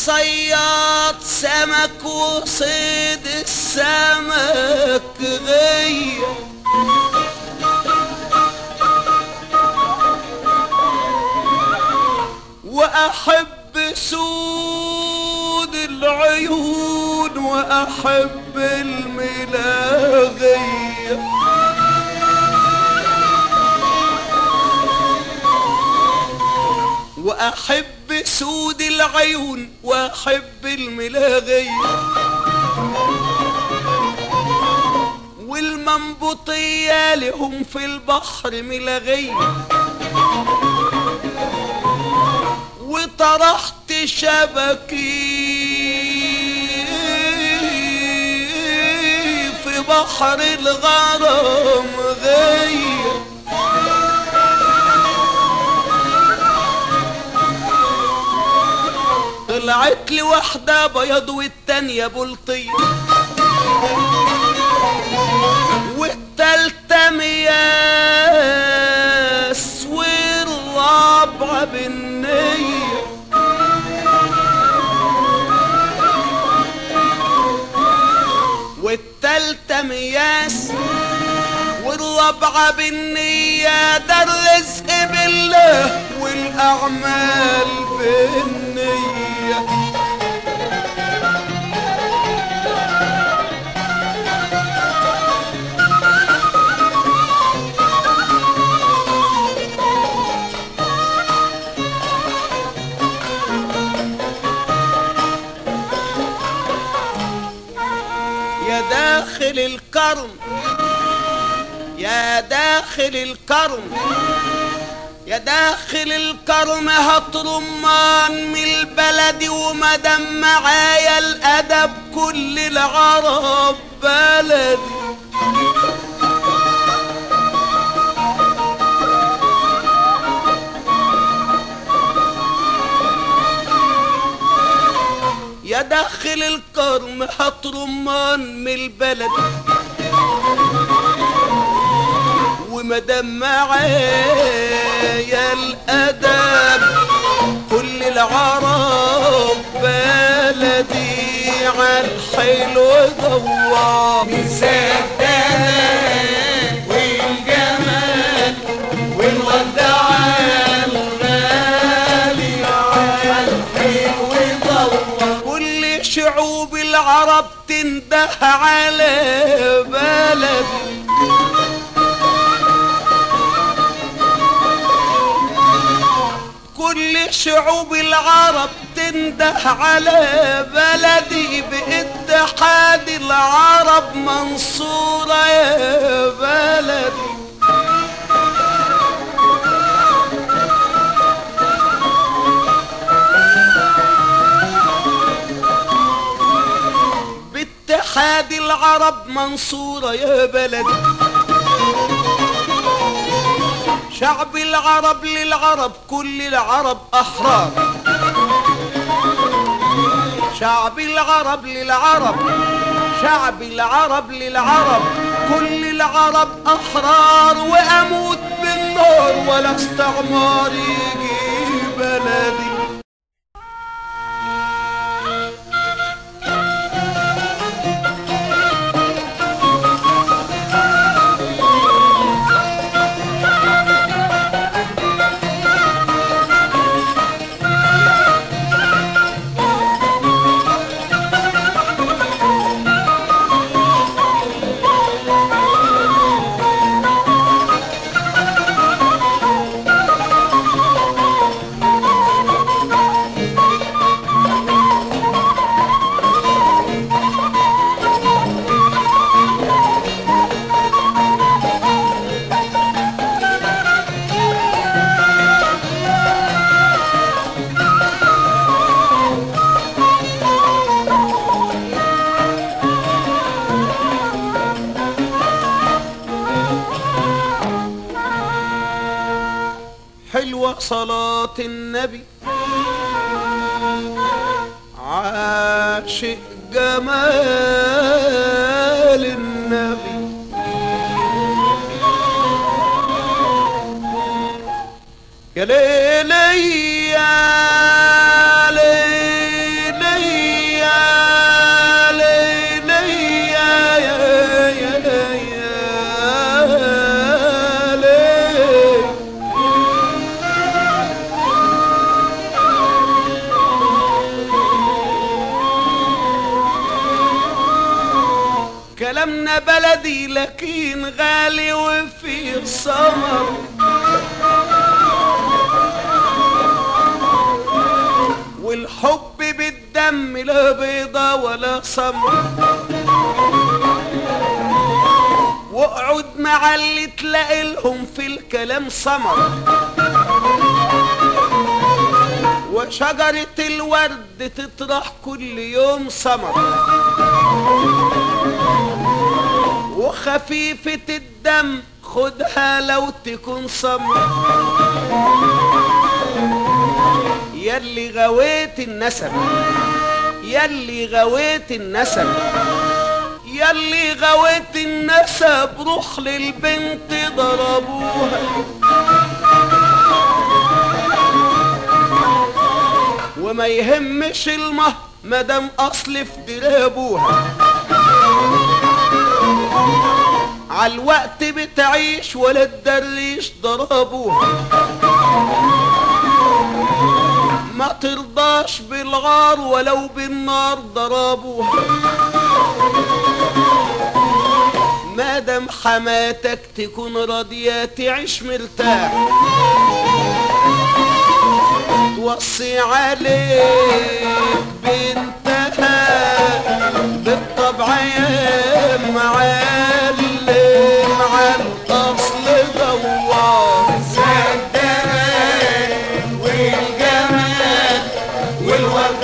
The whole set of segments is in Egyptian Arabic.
صياد سمك وصيد السمك غير وأحب سود العيون وأحب الملاغية وأحب سود العيون وأحب الملاغية والمنبوطية لهم في البحر ملاغية وطرحت شبكي في بحر الغرام غير طلعت لي واحدة بيض والتانية بلطية والتالتة مياس والرابعة بالنية والتالتة مياس والرابعة بالنية ده الرزق بالله والأعمال بالنية يا داخل الكرم يا داخل الكرم يا داخل الكرم هات رمان من البلد ومدام معايا الادب كل العرب بلدي يا داخل الكرم هات رمان من البلد ومدام معايا الادب كل العرب بلدي عالحلو دوار مصدقك والجمال والودع الغالي عالحلو ضوى كل شعوب العرب تنده على بلدي كل شعوب العرب تنده على بلدي باتحاد العرب منصورة يا بلدي باتحاد العرب منصورة يا بلدي شعب العرب للعرب كل العرب أحرار شعب العرب للعرب شعب العرب للعرب كل العرب أحرار وأموت بالنار ولا استعمار يجي بلدي حلوة صلاة النبي عاشق جمال النبي يا ليلي يا ليلي لكن غالي وفيه ثمر والحب بالدم لا بيضة ولا سمر واقعد مع اللي تلاقي لهم في الكلام سمر وشجرة الورد تطرح كل يوم سمر وخفيفة الدم خدها لو تكون سمر يلي غويت النسب يلي غويت النسب يلي غويت النسب روح للبنت ضربوها وما يهمش المه مدام اصل في درابوها عالوقت بتعيش ولا تدريش ضربوها ما ترضاش بالغار ولو بالنار ضربوها مادام حماتك تكون راضية تعيش مرتاح توصي عليك بنتها بالطبع يا معلم عن اصل دوار الزمان والجمال والورد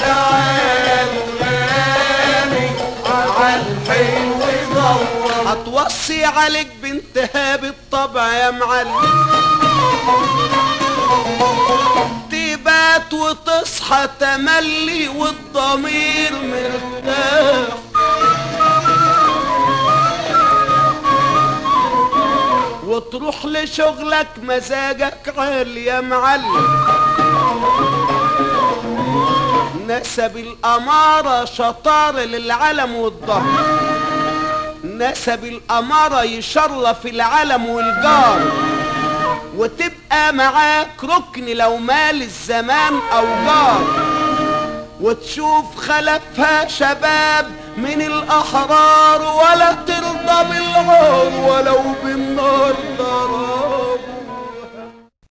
عالغالي عالحلو دور هتوصي عليك بنتها بالطبع يا معلم تبات وتصحى تملي والضمير مرتاح وتروح لشغلك مزاجك عالي يا معلم نسب الأمارة شطارة للعلم والظهر نسب الأمارة يشرف العلم والجار وتبقى معاك ركن لو مال الزمان أو جار وتشوف خلفها شباب من الأحرار ولا ترضى بالعار ولو بالنار ضرار